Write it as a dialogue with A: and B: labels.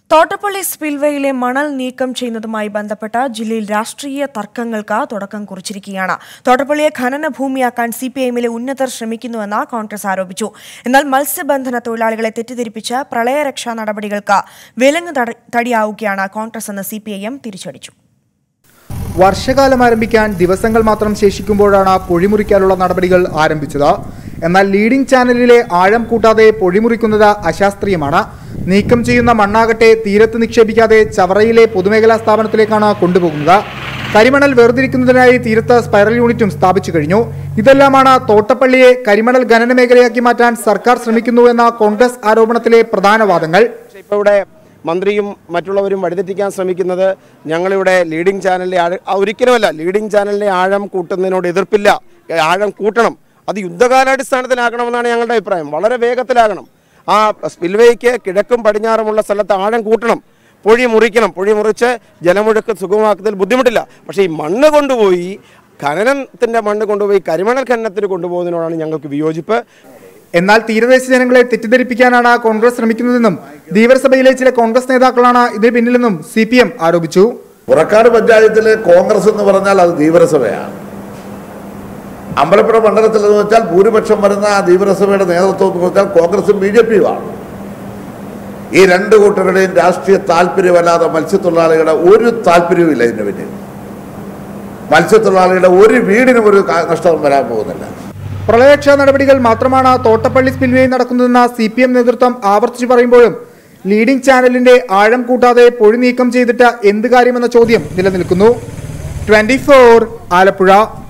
A: തോട്ടപ്പള്ളി സ്പിൽവേയിലെ മണൽ നീക്കം ചെയ്യുന്നതുമായി ബന്ധപ്പെട്ട ജില്ലയിൽ രാഷ്ട്രീയ തർക്കങ്ങൾക്ക് തുടക്കം കുറിച്ചിരിക്കുകയാണ് തോട്ടപ്പള്ളിയെ ഖനന ഭൂമിയാക്കാൻ സി പി ഐഎമ്മിലെ ഉന്നതർ ശ്രമിക്കുന്നുവെന്ന് കോൺഗ്രസ് ആരോപിച്ചു എന്നാൽ മത്സ്യബന്ധന തൊഴിലാളികളെ തെറ്റിദ്ധരിപ്പിച്ച് പ്രളയരക്ഷാ നടപടികൾക്ക് വിലങ്ങ് തട- തടിയാവുകയാണ് കോൺഗ്രസ് എന്ന് സി പി ഐ എം തിരിച്ചടിച്ചു
B: വർഷകാലം ആരംഭിക്കാൻ ദിവസങ്ങൾ മാത്രം ശേഷിക്കുമ്പോഴാണ് പൊഴിമുറിക്കാനുള്ള നടപടികൾ ആരംഭിച്ചത് എന്നാൽ ലീഡിംഗ് ചാനലിലെ ആഴം കൂട്ടാതെ പൊഴിമുറിക്കുന്നത് അശാസ്ത്രീയമാണ് നീക്കം ചെയ്യുന്ന മണ്ണാകട്ടെ തീരത്ത് നിക്ഷേപിക്കാതെ ചവറയിലെ പൊതുമേഖലാ സ്ഥാപനത്തിലേക്കാണ് കൊണ്ടുപോകുന്നത് കരിമണൽ വേർതിരിക്കുന്നതിനായി തീരത്ത് സ്പൈറൽ യൂണിറ്റും സ്ഥാപിച്ചു കഴിഞ്ഞു ഇതെല്ലാമാണ് തോട്ടപ്പള്ളിയെ കരിമണൽ ഖനന മേഖലയാക്കി മാറ്റാൻ സർക്കാർ ശ്രമിക്കുന്നുവെന്ന കോൺഗ്രസ് ആരോപണത്തിലെ പ്രധാന വാദങ്ങൾ
C: പക്ഷേ ഇപ്പോൾ ഇവിടെ മന്ത്രിയും മറ്റുള്ളവരും വഴിതെറ്റിക്കാൻ ശ്രമിക്കുന്നത് ഞങ്ങളിവിടെ ലീഡിംഗ് ചാനലിലെ ആഴ ആ, ഒരിക്കലുമല്ല ലീഡിംഗ് ചാനലിലെ ആഴം കൂട്ടുന്നതിനോട് എതിർപ്പില്ല ഏ, ആഴം കൂട്ടണം അത് യുദ്ധകാലാടിസ്ഥാനത്തിലാക്കണമെന്നാണ് ഞങ്ങളുടെ അഭിപ്രായം വളരെ വേഗത്തിലാകണം ആ സ്പിൽവേക്ക് കിഴക്കും പടിഞ്ഞാറുമുള്ള സ്ഥലത്ത് ആഴം കൂട്ടണം പൊഴി മുറിക്കണം പൊഴി മുറിച്ച് ജലമൊഴുക്ക് സുഗമമാക്കുന്നതിൽ ബുദ്ധിമുട്ടില്ല പക്ഷേ ഈ മണ്ണ് കൊണ്ടുപോയി ഖനനത്തിൻ്റെ മണ്ണ് കൊണ്ടുപോയി കരിമണൽ ഖനനത്തിന് കൊണ്ടുപോകുന്നതിനോടാണ് ഞങ്ങൾക്ക് വിയോജിപ്പ്
B: എന്നാൽ തീരദേശ ജനങ്ങളെ തെറ്റിദ്ധരിപ്പിക്കാനാണ് കോൺഗ്രസ് ശ്രമിക്കുന്നതെന്നും ധീവരസഭയിലെ ചില കോൺഗ്രസ് നേതാക്കളാണ് ഇതിന് പിന്നിലെന്നും സി ആരോപിച്ചു
D: പുറക്കാട് പഞ്ചായത്തിലെ കോൺഗ്രസ് എന്ന് പറഞ്ഞാൽ അത് ധീവരസഭയാണ് അമ്പലപ്പുഴ മണ്ഡലത്തിൽ എന്ന് വെച്ചാൽ ഭൂരിപക്ഷം വരുന്ന ആ ധീവരസഭയുടെ നേതൃത്വം എന്ന് വെച്ചാൽ കോൺഗ്രസും ബി ജെ പിയുമാണ് ഈ രണ്ട് കൂട്ടരുടെയും രാഷ്ട്രീയ താല്പര്യമല്ലാതെ മത്സ്യത്തൊഴിലാളികളുടെ ഒരു താല്പര്യവും ഇല്ല ഇതിന് പിന്നിൽ മത്സ്യത്തൊഴിലാളികളുടെ ഒരു വീടിനും ഒരു ക- നഷ്ടം വരാൻ പോകുന്നില്ല
B: പ്രളയരക്ഷാ നടപടികൾ മാത്രമാണ് തോട്ടപ്പള്ളി സ്പിൽവേയിൽ നടക്കുന്നതെന്ന സി പി എം നേതൃത്വം ആവർത്തിച്ചു പറയുമ്പോഴും ലീഡിംഗ് ചാനലിന്റെ ആഴം കൂട്ടാതെ പൊഴി നീക്കം ചെയ്തിട്ട് എന്ത് കാര്യമെന്ന ചോദ്യം നിലനിൽക്കുന്നു ട്വന്റി ആലപ്പുഴ